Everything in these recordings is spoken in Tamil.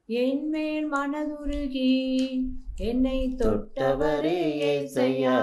என்மேல் மனதுருகி என்னை தொட்டவரே ஏசையா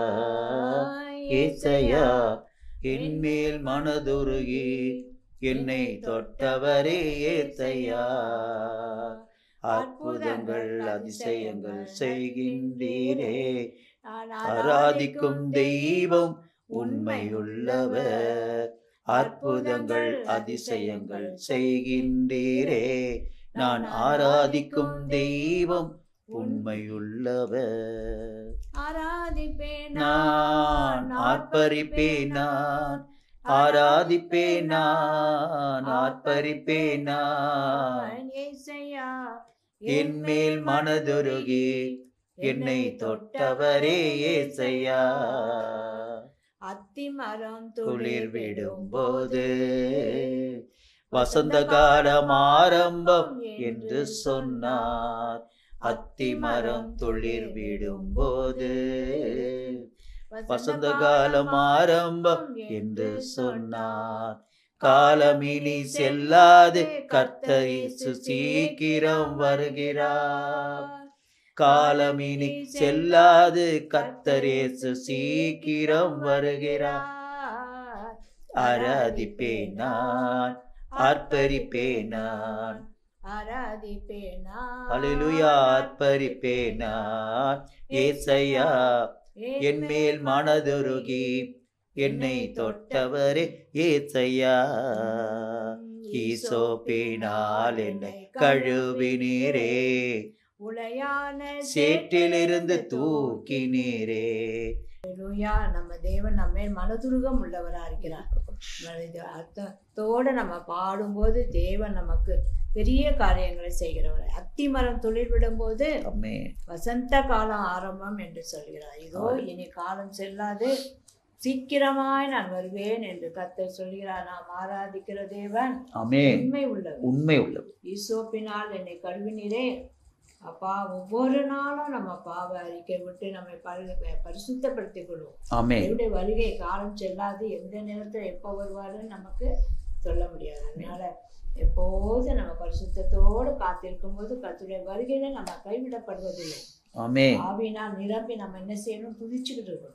ஏசையா என்மேல் மனதுருகி என்னை தொட்டவரே ஏசையா அற்புதங்கள் அதிசயங்கள் செய்கின்றீரே நான் ஆராதிக்கும் தெய்வம் உண்மையுள்ளவர் அற்புதங்கள் அதிசயங்கள் செய்கின்றீரே நான் ஆராதிக்கும் தெய்வம் உண்மையுள்ளவர் ஆராதிப்பேன் நான் ஆர்ப்பரிப்பேன் நான் ஆராதிப்பேன் நான் ஆர்ப்பரிப்பேன் நான் ஏசையா என் மேல் மனதுருகி என்னை தொட்டவரே ஏசையா அத்திமரம் துளிர் விடும்போது வசந்த காலம் ஆரம்பம் என்று சொன்னார் அத்திமரம் துளிர் விடும்போது வசந்த காலம் ஆரம்பம் என்று சொன்னார் காலமினி செல்லாது கர்த்தரிசு சீக்கிரம் வருகிறார் காலமினி செல்லாது கர்த்தரேசு சீக்கிரம் வருகிறார் ஆராதிப்பேன் நான் ஆர்ப்பரிப்பேன் நான் ஆராதிப்பேன் அலிலுயா ஆர்ப்பரிப்பேன் நான் ஏசையா என் மேல் மனதுருகி என்னை தொட்டவரே ஏசையா ஈசோப்பினால் என்னை கழுவினீரே உளையான சேற்றிலிருந்து தூக்கினீரே ஹalleluya. நம்ம தேவன் நம்ம மனதுருகம் உள்ளவரா இருக்கிறார் இது அர்த்தத்தோட நம்ம பாடும்போது தேவன் நமக்கு பெரிய காரியங்களை செய்கிறவர் அத்திமரம் துளிர் விடும்போது அம்மே வசந்த காலம் ஆரம்பம் என்று சொல்கிறார் இதோ இனி காலம் செல்லாது சீக்கிரமாய் நான் வருவேன் என்று கர்த்தர் சொல்கிறார் நாம் ஆராதிக்கிற தேவன் அமே உண்மை உள்ளவர் உண்மை உள்ளது ஈசோப்பினால் என்னை கழுவினீரே அப்பா ஒவ்வொரு நாளும் நம்ம பாவ அறிக்கை விட்டு நம்மை பரி பரிசுத்தப்படுத்திக் கொள்வோம் ஆமே என்னுடைய வருகை காலம் செல்லாது எந்த நேரத்தில் எப்போ வருவாருன்னு நமக்கு சொல்ல முடியாது அதனால எப்போது நம்ம பரிசுத்தத்தோடு காத்திருக்கும் போது கத்துடைய வருகையில நம்ம கைவிடப்படுவதில்லை ஆமே ஆவினால் நிரம்பி நம்ம என்ன செய்யணும் துதிச்சுக்கிட்டு இருக்கணும்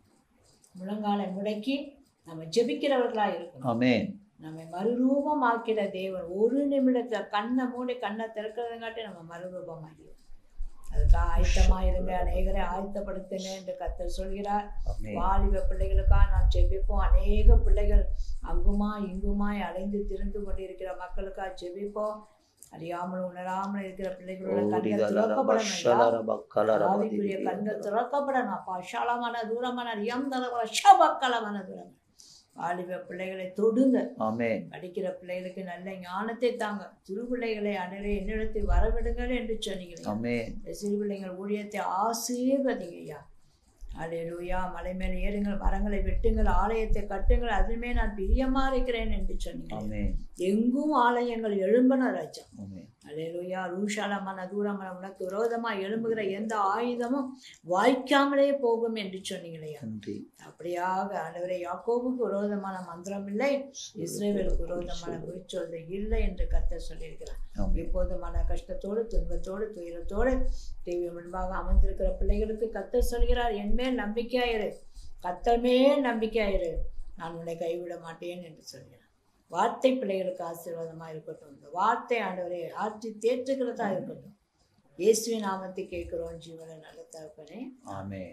முழங்காலை முடக்கி நம்ம ஜெபிக்கிறவர்களா இருக்கணும் ஆமே நம்மை மறுரூபமாக்கிற தேவன் ஒரு நிமிடத்துல கண்ணை மூடி கண்ணை திறக்கிறதுங்காட்டி நம்ம மறுரூபமாகிடும் அதுக்காக ஆயத்தமா இருங்க அநேகரை ஆயத்தப்படுத்துங்க என்று கர்த்தர் சொல்கிறார் ஆமே வாலிப பிள்ளைகளுக்காக நாம் ஜெபிப்போம் அநேக பிள்ளைகள் அங்குமா இங்குமாய் அலைந்து திரிந்து கொண்டிருக்கிற மக்களுக்காக ஜெபிப்போம் அறியாமல் உணராமல் இருக்கிற பிள்ளைகளோட கண்கள் திறக்கப்படணும் ஐயா. ஆவிக்குரிய கண்கள் திறக்கப்படணும் அப்பா அஷாலமான தூரமான அறியாம தரமான ஷபக்கலமான தூரம் வாலிப பிள்ளைகளை தொடுங்க ஆமே படிக்கிற பிள்ளைகளுக்கு நல்ல ஞானத்தை தாங்க சிறு பிள்ளைகளை அனைவரை என்னிடத்தில் வரவிடுங்கள் என்று சொன்னீங்களே ஆமே இந்த சிறு பிள்ளைங்கள் ஊழியத்தை ஆசீர்வதிங்க ஐயா அலையலூயா மலை மேலே ஏறுங்கள் மரங்களை வெட்டுங்கள் ஆலயத்தை கட்டுங்கள் அதிலுமே நான் பிரியமா இருக்கிறேன் என்று சொன்னீங்க ஆமே எங்கும் ஆலயங்கள் எழும்பன ராஜா ஆமே அலையலூயா ரூஷாலமான தூரமான உனக்கு விரோதமா எழும்புகிற எந்த ஆயுதமும் வாய்க்காமலே போகும் என்று சொன்னீங்களே நன்றி அப்படியாக ஆண்டவரே யாக்கோபுக்கு விரோதமான மந்திரம் இல்லை இஸ்ரேவேலுக்கு விரோதமான குறிச்சொல்லை இல்லை என்று கர்த்தர் சொல்லியிருக்கிறார் ஆமே இப்போது மன கஷ்டத்தோடு துன்பத்தோடு துயரத்தோடு தேவி முன்பாக அமர்ந்திருக்கிற பிள்ளைகளுக்கு கர்த்தர் சொல்கிறார் என் மேல் நம்பிக்கையாயிரு கர்த்தர் மேல் நம்பிக்கையாயிரு நான் உன்னை கைவிட மாட்டேன் என்று சொல்கிறார் வார்த்தை பிள்ளைகளுக்கு ஆசீர்வாதமா இருக்கட்டும் இந்த வார்த்தை ஆண்டவரே ஆற்றி தேற்றுகிறதா இருக்கட்டும் இயேசுவின் நாமத்தை கேட்கிறோம் ஜீவன நல்ல தகப்பனே ஆமே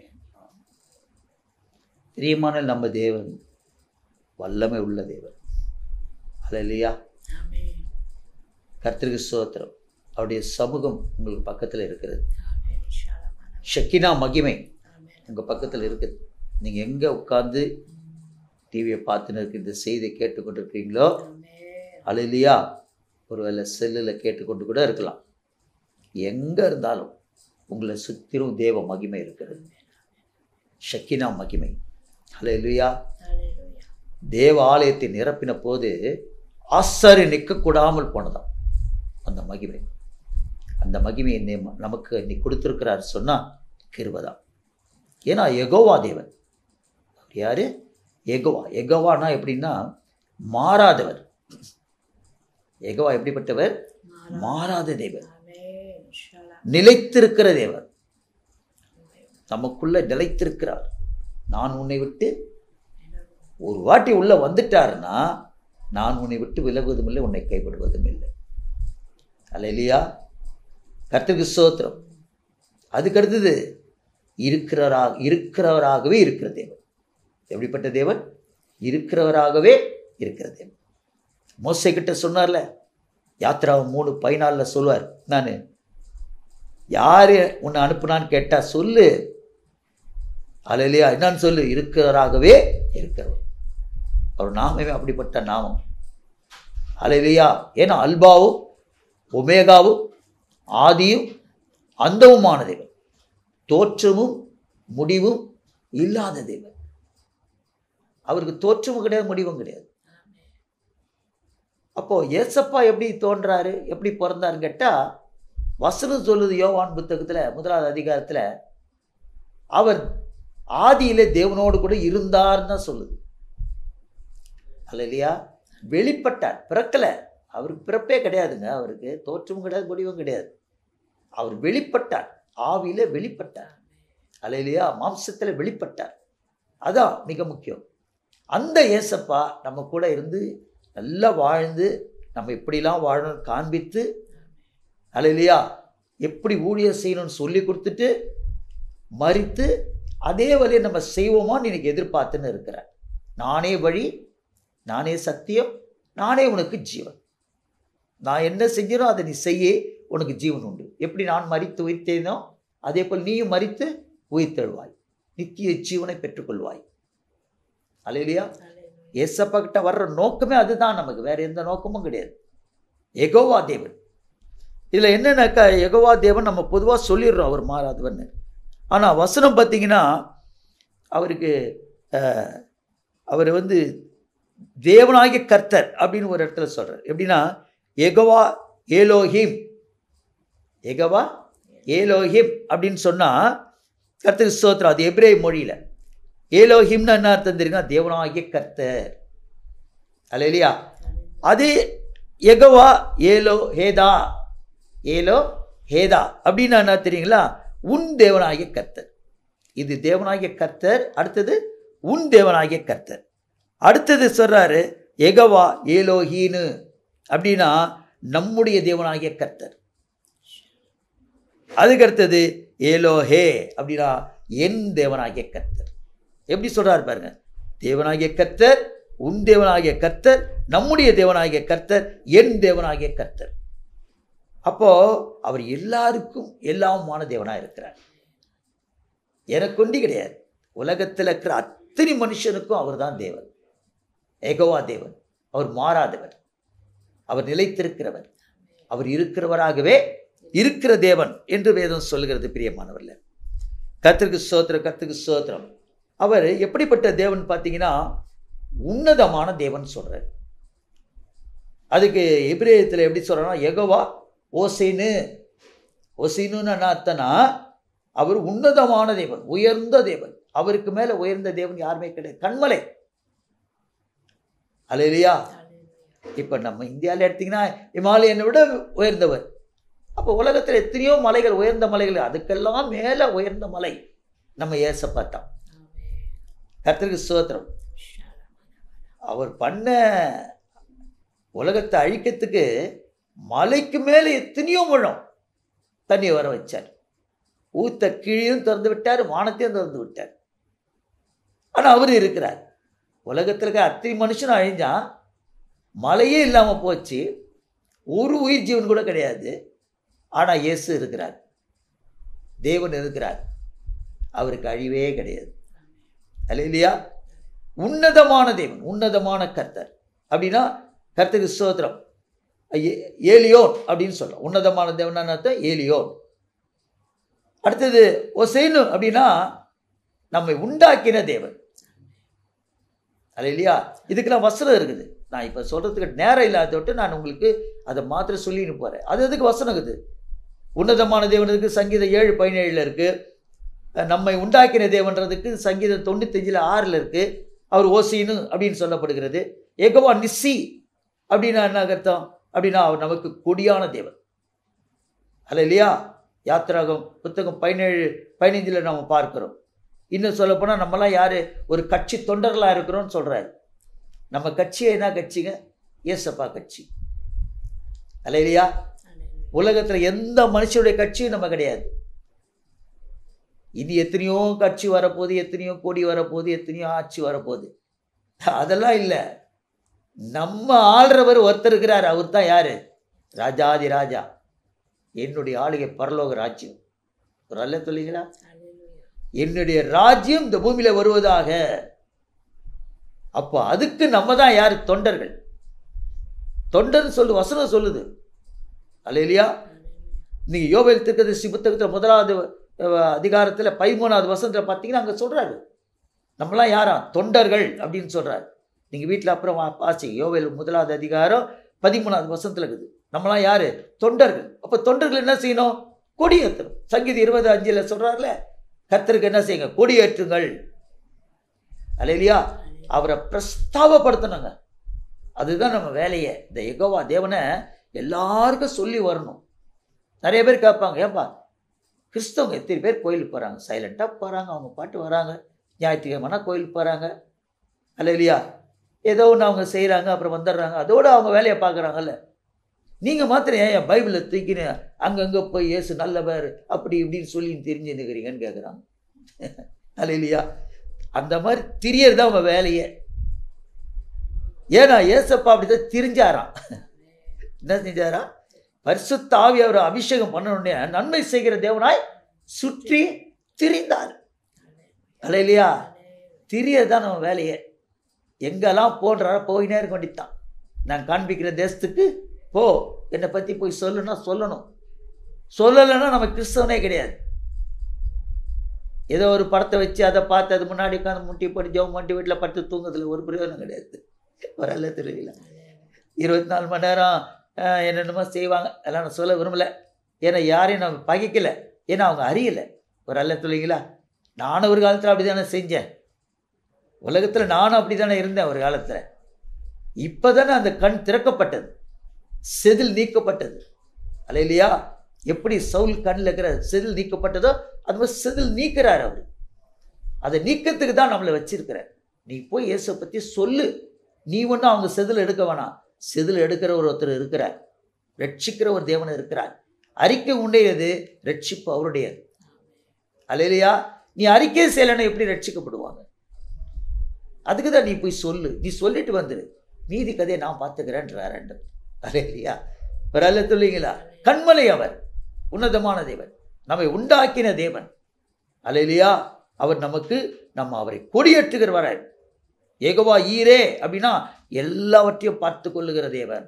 பிரியமான நம்ம தேவன் வல்லமை உள்ள தேவன் அல்லையா ஆமென் கர்த்தருக்கு ஸ்தோத்திரம் அவருடைய சமூகம் உங்களுக்கு பக்கத்தில் இருக்கிறது ஆமென் ஷாலமான ஷக்கினா மகிமை ஆமென் உங்கள் பக்கத்தில் இருக்குது நீங்கள் எங்கே உட்கார்ந்து டிவியை பார்த்துன்னு இருக்கு இந்த செய்தியை கேட்டுக்கொண்டு இருக்கீங்களோ ஆமென் அழுலியா ஒருவேளை செல்லில் கேட்டுக்கொண்டு கூட இருக்கலாம் எங்கே இருந்தாலும் உங்களை சுற்றிலும் தேவ மகிமை இருக்கிறது ஷக்கினா மகிமை அலையிலுயா ஹalleluya தேவ ஆலயத்தை நிரப்பின போது ஆசாரி நிற்கக்கூடாமல் போனதாம் அந்த மகிமை அந்த மகிமையை நே- நமக்கு நீ கொடுத்துருக்கிறாரு சொன்னால் கிருபதான் ஏன்னா எகோவா தேவன் அவர் யாரு எகோவா எகோவானா எப்படின்னா மாறாதவர் எகோவா எப்படிப்பட்டவர் மாறாத தேவன் ஆமென் நிலைத்திருக்கிற தேவன் நமக்குள்ள நிலைத்திருக்கிறார் நான் உன்னை விட்டு ஒரு வாட்டி உள்ள வந்துட்டாருன்னா நான் உன்னை விட்டு விலகுவதும் இல்லை உன்னை கைவிடுவதும் இல்லை அல்ல இல்லையா கர்த்தருக்கு ஸ்தோத்திரம் அதுக்கு அடுத்தது இருக்கிறவராக இருக்கிறவராகவே இருக்கிற தேவன் எப்படிப்பட்ட தேவன் இருக்கிறவராகவே இருக்கிற தேவன் மோசை கிட்ட சொன்னார்ல யாத்ரா மூணு பதினாலில் சொல்லுவார் நான் யார் உன்னை அனுப்புனான்னு கேட்டால் சொல்லு அலையிலையா என்னன்னு சொல்லு இருக்கிறவராகவே இருக்கிறவர் அவர் நாமமே அப்படிப்பட்ட நாமம் அலையிலையா ஏன்னா அல்பாவும் ஒமேகாவும் ஆதியும் அந்தவுமான தேவன் தோற்றமும் முடிவும் இல்லாத தேவன் அவருக்கு தோற்றமும் கிடையாது முடிவும் கிடையாது அப்போ ஏசப்பா எப்படி தோன்றாரு எப்படி பிறந்தாருன்னு கேட்டால் வசனம் சொல்லுது யோவான் புத்தகத்தில் முதலாவது அதிகாரத்தில் அவர் ஆதியிலே தேவனோடு கூட இருந்தார்னு தான் சொல்லுது அல்ல இல்லையா வெளிப்பட்டார் பிறக்கலை அவருக்கு பிறப்பே கிடையாதுங்க அவருக்கு தோற்றமும் கிடையாது முடிவும் கிடையாது அவர் வெளிப்பட்டார் ஆவியில வெளிப்பட்டார் அல்ல இல்லையா மாம்சத்தில் வெளிப்பட்டார் அதான் மிக முக்கியம் அந்த ஏசப்பா நம்ம கூட இருந்து நல்லா வாழ்ந்து நம்ம எப்படிலாம் வாழணும்னு காண்பித்து அல்ல இல்லையா எப்படி ஊழியர் செய்யணும்னு சொல்லி கொடுத்துட்டு மறித்து அதே வழியை நம்ம செய்வோமான்னு இன்னைக்கு எதிர்பார்த்துன்னு இருக்கிறார் நானே வழி நானே சத்தியம் நானே உனக்கு ஜீவன் நான் என்ன செஞ்சனோ அதை நீ செய்ய உனக்கு ஜீவன் உண்டு எப்படி நான் மறித்து உயிர்த்தேனோ அதே போல் நீயும் மறித்து உயிர்த்தெழுவாய் நித்திய ஜீவனை பெற்றுக்கொள்வாய் அல்லையா ஏசப்பா கிட்ட வர்ற நோக்கமே அதுதான் நமக்கு வேற எந்த நோக்கமும் கிடையாது எகோவா தேவன் இதில் என்னன்னாக்கா எகோவா தேவன் நம்ம பொதுவாக சொல்லிடுறோம் அவர் மாறாதவன்னு ஆனால் வசனம் பார்த்தீங்கன்னா அவருக்கு அஹ், அவர் வந்து தேவனாகிய கர்த்தர் அப்படின்னு ஒரு இடத்துல சொல்கிறார் எப்படின்னா எகவா ஏலோஹிம் எகவா ஏலோஹிம் அப்படின்னு சொன்னால் கர்த்தருக்கு ஸ்தோத்திரம் அது எப்ரே மொழியில் ஏலோஹிம்னு என்ன அர்த்தம் தெரியுங்க தேவனாகிய கர்த்தர் அல்ல இல்லையா அதே எகவா ஏலோ ஹேதா ஏலோ ஹேதா அப்படின்னு என்ன தெரியுங்களா உன் தேவனாகிய கர்த்தர் இது தேவனாகிய கர்த்தர் அடுத்தது உன் தேவனாகிய கர்த்தர் அடுத்தது சொல்றாரு எகவா ஏலோஹீனு அப்படின்னா நம்முடைய தேவனாகிய கர்த்தர் அதுக்கு அடுத்தது ஏலோஹே அப்படின்னா என் தேவனாகிய கர்த்தர் எப்படி சொல்றாரு பாருங்க தேவனாகிய கர்த்தர் உன் தேவனாகிய கர்த்தர் நம்முடைய தேவனாகிய கர்த்தர் என் தேவனாகிய கர்த்தர் அப்போ அவர் எல்லாருக்கும் எல்லாமுமான தேவனா இருக்கிறார் எனக்கு கொண்டி கிடையாது உலகத்தில் இருக்கிற அத்தனை மனுஷனுக்கும் அவர் தான் தேவன் ஏகோவா தேவன் அவர் மாறாதவர் அவர் நிலைத்திருக்கிறவர் அவர் இருக்கிறவராகவே இருக்கிற தேவன் என்று வேதம் சொல்கிறது பிரியமானவர்ல கர்த்தருக்கு ஸ்தோத்திரம் கர்த்தருக்கு ஸ்தோத்திரம் அவர் எப்படிப்பட்ட தேவன் பார்த்தீங்கன்னா உன்னதமான தேவன் சொல்றார் அதுக்கு எபிரேயத்தில் எப்படி சொல்றோம்னா எகோவா ஓசைனு ஓசைனுன்னு என்ன அர்த்தம்னா அவர் உன்னதமான தேவன் உயர்ந்த தேவன் அவருக்கு மேல உயர்ந்த தேவன் யாருமே கிடையாது கண்மலை அல்லையா இப்போ நம்ம இந்தியாவில் எடுத்தீங்கன்னா இமாலயனை விட உயர்ந்தவர் அப்போ உலகத்தில் எத்தனையோ மலைகள் உயர்ந்த மலைகள் அதுக்கெல்லாம் மேலே உயர்ந்த மலை நம்ம ஏசப்பா தான் கர்த்தருக்கு சுதந்திரம் அவர் பண்ண உலகத்தை அழிக்கிறதுக்கு மலைக்கு மேலே எத்தனையோ முழம் தண்ணி வர வச்சார் ஊத்த கீழையும் திறந்து விட்டார் வானத்தையும் திறந்து விட்டார் ஆனால் அவர் இருக்கிறார் உலகத்தில் இருக்க அத்தனை மனுஷனும் அழிஞ்சான் மழையே இல்லாமல் போச்சு ஒரு உயிர் ஜீவன் கூட கிடையாது ஆனால் இயேசு இருக்கிறார் தேவன் இருக்கிறார் அவருக்கு அழிவே கிடையாது அல்ல இல்லையா உன்னதமான தேவன் உன்னதமான கர்த்தர் அப்படின்னா கர்த்தருக்கு ஸ்தோத்திரம் ஏ- ஏலியோன் அப்படின்னு சொல்லலாம் உன்னதமான தேவன் அர்த்தம் ஏலியோன் அடுத்தது ஒசைனு அப்படின்னா நம்மை உண்டாக்கின தேவன் அல்ல இல்லையா இதுக்கெல்லாம் வசனம் இருக்குது நான் இப்போ சொல்கிறதுக்கு நேரம் இல்லாத விட்டு நான் உங்களுக்கு அதை மாத்திரம் சொல்லின்னு போகிறேன் அது எதுக்கு வசனம் இருக்குது உன்னதமான தேவனுக்கு சங்கீதம் ஏழு பதினேழில் இருக்குது நம்மை உண்டாக்கின தேவன்றதுக்கு சங்கீதம் தொண்ணூத்தஞ்சில் ஆறில் இருக்குது அவர் ஓசின்னு அப்படின்னு சொல்லப்படுகிறது ஏகவா நிஸ்ஸி அப்படின்னா என்ன அர்த்தம் அப்படின்னா அவர் நமக்கு கொடியான தேவன் அல்ல இல்லையா யாத்திராகம் புத்தகம் பதினேழு பதினைஞ்சில் நம்ம பார்க்கிறோம் இன்னும் சொல்லப்போனால் நம்மலாம் யார் ஒரு கட்சி தொண்டர்களாக இருக்கிறோம்னு சொல்கிறாரு நம்ம கட்சி என்ன கட்சிங்க ஏசப்பா கட்சி அல்ல இல்லையா உலகத்தில் எந்த மனுஷனுடைய கட்சியும் நம்ம கிடையாது இனி எத்தனையோ கட்சி வரப்போகுது எத்தனையோ கொடி வரப்போகுது எத்தனையோ ஆட்சி வரப்போகுது அதெல்லாம் இல்லை நம்ம ஆள்றவர் ஒருத்தர் இருக்கிறார் அவர் தான் யாரு ராஜாதி ராஜா என்னுடைய ஆளுகை பரலோக ராஜ்யம் ஒரு அல்ல சொல்லிங்களா என்னுடைய ராஜ்யம் இந்த பூமியில வருவதாக அப்போ அதுக்கு நம்ம தான் யார் தொண்டர்கள் தொண்டர் சொல்லு வசனம் சொல்லுது அல்ல இல்லையா நீங்க யோபேல் திருக்கதரிசி புத்தகத்தில் முதலாவது அஹ், அதிகாரத்தில் பதிமூணாவது வசனத்தில் பார்த்தீங்கன்னா அங்கே சொல்றாரு நம்மளாம் யாரா தொண்டர்கள் அப்படின்னு சொல்றாரு நீங்க வீட்டில் அப்புறம் வா- வாசிங்க யோவேல் முதலாவது அதிகாரம் பதிமூணாவது வசனத்தில் இருக்குது நம்மளாம் யாரு தொண்டர்கள் அப்போ தொண்டர்கள் என்ன செய்யணும் கொடியேற்றணும் சங்கீதம் இருபது அஞ்சில் சொல்றாருல கர்த்தருக்கு என்ன செய்யுங்க கொடியேற்றுங்கள் அல்லையா அவரை பிரஸ்தாபப்படுத்தணுங்க அதுதான் நம்ம வேலையே இந்த எகோவா தேவனை எல்லாருக்கும் சொல்லி வரணும் நிறைய பேர் கேட்பாங்க ஏன்பா கிறிஸ்தவங்க எத்தனை பேர் கோயிலுக்கு போகிறாங்க சைலண்ட்டாக போகிறாங்க அவங்க பாட்டு வராங்க ஞாயிற்றுக்கிழமைனா கோயிலுக்கு போகிறாங்க அல்ல இல்லையா ஏதோ ஒன்று அவங்க செய்கிறாங்க அப்புறம் வந்துடுறாங்க அதோட அவங்க வேலையை பார்க்குறாங்கல்ல நீங்கள் மாத்திரம் ஏன் என் பைபிளை தூக்கின்னு அங்கங்கே போய் இயேசு நல்லவர் அப்படி இப்படின்னு சொல்லி தெரிஞ்சு நிற்கிறீங்கன்னு கேட்குறாங்க அல்ல இல்லையா அந்த மாதிரி திரியறது தான் அவங்க வேலையே ஏன்னா ஏசப்பா அப்படிதான் திரிஞ்சாராம் என்ன செஞ்சாரா பரிசுத்த ஆவி அவர் அபிஷேகம் பண்ண உடனே நன்மை செய்கிற தேவனாய் சுற்றி திரிந்தார் அல்ல இல்லையா திரியறது தான் நம்ம வேலையே எங்கெல்லாம் போன்றாரோ போயினே இருக்க வேண்டியதுதான் நான் காண்பிக்கிற தேசத்துக்கு போ என்னை பற்றி போய் சொல்லுன்னா சொல்லணும் சொல்லலைன்னா நம்ம கிறிஸ்தவனே கிடையாது ஏதோ ஒரு படத்தை வச்சு அதை பார்த்து அது முன்னாடி உட்காந்து முட்டி போட்டு ஜெபம் பண்ணி வீட்டில் படுத்து தூங்குறதுல ஒரு பிரயோஜனம் கிடையாது ஒரு அல்ல தெரியல இருபத்தி நாலு மணி நேரம் அஹ், என்னென்னமோ செய்வாங்க அதெல்லாம் நான் சொல்ல விரும்பலை ஏன்னா யாரையும் நான் பகைக்கலை ஏன்னா அவங்க அறியலை ஒரு அல்ல சொல்லுவீங்களா நானும் ஒரு காலத்தில் அப்படி தானே செஞ்சேன் உலகத்தில் நானும் அப்படி தானே இருந்தேன் ஒரு காலத்தில் இப்போ தானே அந்த கண் திறக்கப்பட்டது செதில் நீக்கப்பட்டது அல்ல இல்லையா எப்படி சவுல் கண்ணில் இருக்கிற செதில் நீக்கப்பட்டதோ அது மாதிரி செதில் நீக்கிறார் அவர் அதை நீக்கத்துக்கு தான் நம்மளை வச்சிருக்கிறார் நீ போய் இயேசுவை பற்றி சொல்லு நீ ஒன்றும் அவங்க செதில் எடுக்க வேணாம் செதில் எடுக்கிற ஒரு ஒருத்தர் இருக்கிறார் ரட்சிக்கிற ஒரு தேவன் இருக்கிறார் அறிக்கை உண்டையது ரட்சிப்பு அவருடையது அல்லையா நீ அறிக்கை செய்யலைன்னா எப்படி ரட்சிக்கப்படுவாங்க அதுக்கு தான் நீ போய் சொல்லு நீ சொல்லிட்டு வந்துரு மீதி கதையை நான் பார்த்துக்கிறேன்றார் ரெண்டு இல்லையா ஒரு அல்ல சொல்லுங்களா கண்மலை அவர் உன்னதமான தேவன் நம்மை உண்டாக்கின தேவன் அல்லையா அவர் நமக்கு நம்ம அவரை கொடியேற்றுகிறவராய் ஏகவா ஈரே அப்படின்னா எல்லாவற்றையும் பார்த்து கொள்ளுகிற தேவன்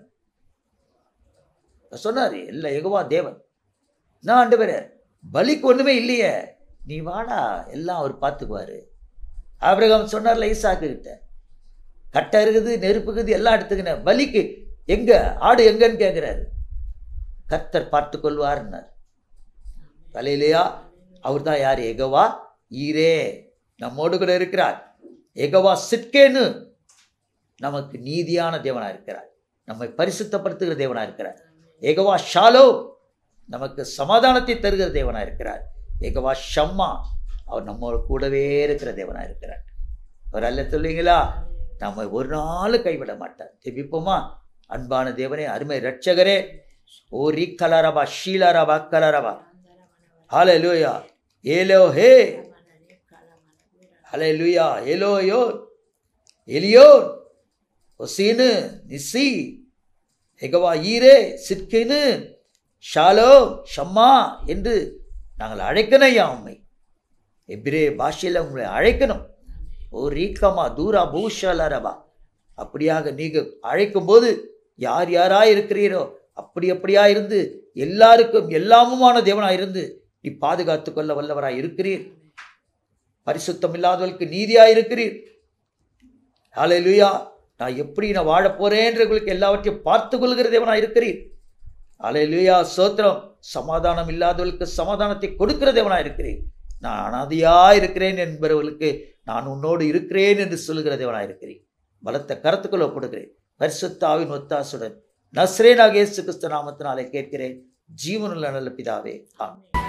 சொன்னார் எல்லா ஏகவா தேவன் நான் ஆண்டவரே பலிக்கு ஒண்ணுமே இல்லையே நீ வாடா எல்லாம் அவர் பார்த்துக்குவாரு ஆபிரகாம் சொன்னார்ல ஈசாக்கு கிட்ட கட்டை இருக்குது நெருப்பு இருக்குது எல்லாம் எடுத்துக்கினேன் பலிக்கு எங்க ஆடு எங்கன்னு கேட்குறாரு கர்த்தர் பார்த்து கொள்வார்னார் தலையிலையா அவர் தான் யார் எகவா ஈரே நம்மோடு கூட இருக்கிறார் எகவா சிட்கேன்னு நமக்கு நீதியான தேவனா இருக்கிறார் நம்மை பரிசுத்தப்படுத்துகிற தேவனா இருக்கிறார் ஏகவா ஷாலோ நமக்கு சமாதானத்தை தருகிற தேவனா இருக்கிறார் ஏகவா ஷம்மா அவர் நம்மோட கூடவே இருக்கிற தேவனா இருக்கிறார் அவர் அல்ல சொல்லுவீங்களா நம்ம ஒரு நாள் கைவிட மாட்டார் ஜெபிப்போமா அன்பான தேவனே அருமை ரட்சகரே ஓ ரீ கலரபா ஷீலரபா கலரபா ஹாலே லூயா ஏலோ ஹே ஹலே லூயா ஏலோ யோ எலியோ ஒசீனு நிசி எகவா ஈரே சிற்கினு ஷாலோ ஷம்மா என்று நாங்கள் அழைக்கணும் ஐயா உண்மை எபிரே பாஷையில் உங்களை அழைக்கணும் ஓ ரீக்கமா தூரா பூஷலரபா அப்படியாக நீங்கள் அழைக்கும்போது யார் யாரா இருக்கிறீரோ அப்படி அப்படியா இருந்து எல்லாருக்கும் எல்லாமுமான தேவனாய் இருந்து நீ பாதுகாத்து கொள்ள வல்லவராய் இருக்கிறீர் பரிசுத்தம் இல்லாதவர்களுக்கு நீதியாய் இருக்கிறீர் ஹalleluya நான் எப்படி நான் வாழப் போறேன்றவர்களுக்கு எல்லாவற்றையும் பார்த்து கொள்கிற தேவனாய் இருக்கிறீர் ஹalleluya சோத்திரம் சமாதானம் இல்லாதவர்களுக்கு சமாதானத்தை கொடுக்கிற தேவனாய் இருக்கிறீர் நான் அனாதையா இருக்கிறேன் என்பவர்களுக்கு நான் உன்னோடு இருக்கிறேன் என்று சொல்லுகிற தேவனாய் இருக்கிறேன் பலத்த கருத்துக்கள் ஒப்படுகிறேன் பரிசுத்தாவின் ஒத்தாசுடன் நஸ்ரேனாக இயேசு கிறிஸ்து நாமத்தினாலே கேட்கிறேன் ஜீவனுள்ள நல்ல பிதாவே ஆமென்